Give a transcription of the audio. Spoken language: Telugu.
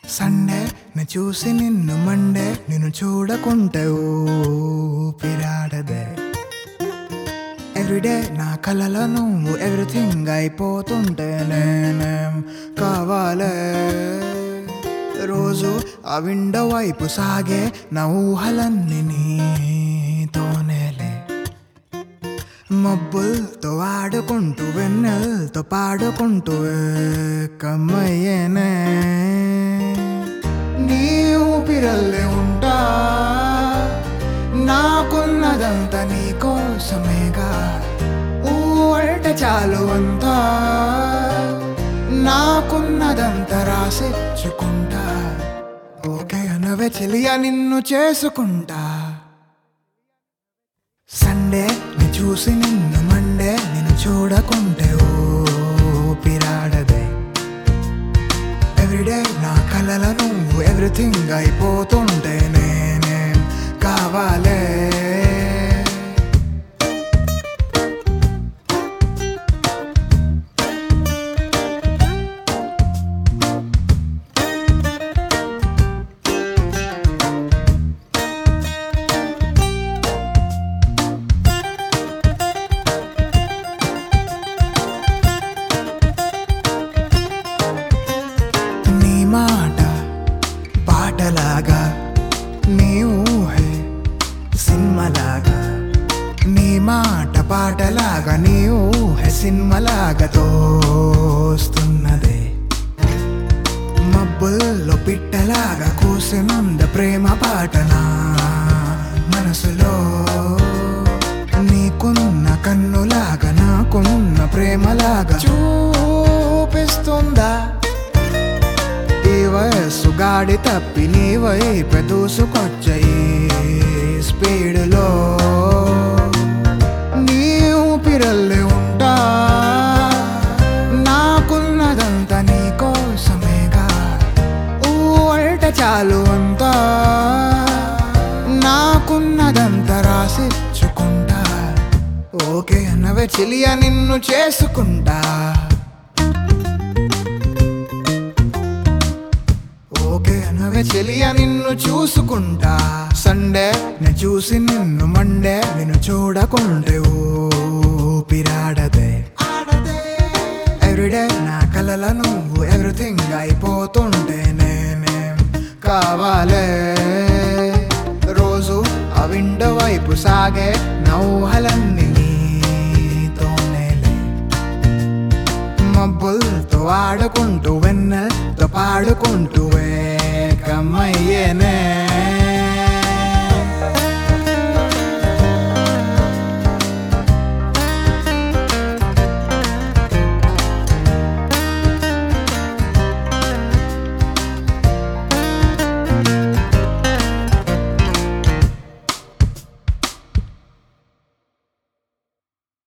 సండే నే చూసి నిన్ను మండే నిన్ను చూడకుంటే ఊపిరాడదే ఎవ్రీడే నా కలలో నువ్వు ఎవ్రీథింగ్ అయిపోతుంటే నేనేం కావాలే రోజు ఆ విండో వైపు సాగే నా ఊహలన్నీ నీతోనేలే మబ్బులతో ఆడుకుంటూ వెన్నెలతో పాడుకుంటూ కమ్మయ్యేనే నీ ఊపిరల్లే ఉంటా నాకున్నదంతా నీ కోసమేగా ఊ అంటే చాలు అంతా నాకున్నదంతా రాసిచ్చుకుంటా ఓకే అనవే చెలియా నిన్ను చేసుకుంటా సండే ని చూసి నిన్ను మండే నిన్ను చూడకుంటే ఊపిరాడదే ఎవ్రీడే నా కలల నువ్వు ఎవ్రీథింగ్ అయిపోతుంటే నేనేం కావాలే నీ మాట పాటలాగా నీ ఊహే సినిమలాగా నీ మాట పాటలాగా నీ ఊహే సినిమలాగా తోస్తున్నదే మబ్బుల్లో పిట్టలాగా కూసినుంద ప్రేమ పాటనా మనసులో నీకున్న కన్నులాగా నాకున్న ప్రేమలాగా చూపిస్తుందా ఈ వయస్సు గాడి తప్పి నీ వైపు దూసుకొచ్చే ఈ స్పీడులో నీ ఊపిరల్లే ఉంటా నాకున్నదంతా నీ కోసమేగా ఊ అంటే చాలు అంతా నాకున్నదంతా రాసిచ్చుకుంటా ఓకే అన్నవే చెలియా నిన్ను చేసుకుంటా ఓకే అనవే చెలియా నిన్ను చూసుకుంటా సండే నే చూసి నిన్ను మండే నిన్ను చూడకుంటే ఊపిరాడదే ఎవ్రీడే నా కలల నువ్వు ఎవ్రీథింగ్ అయిపోతుంటే నేనేం కావాలే రోజు ఆ విండో వైపు సాగే నౌహలన్నీ నీతోనేలే మబ్బులతో ఆడుకుంటూ వెన్నెలతో పాడుకుంటూ కమ్మయ్యేనే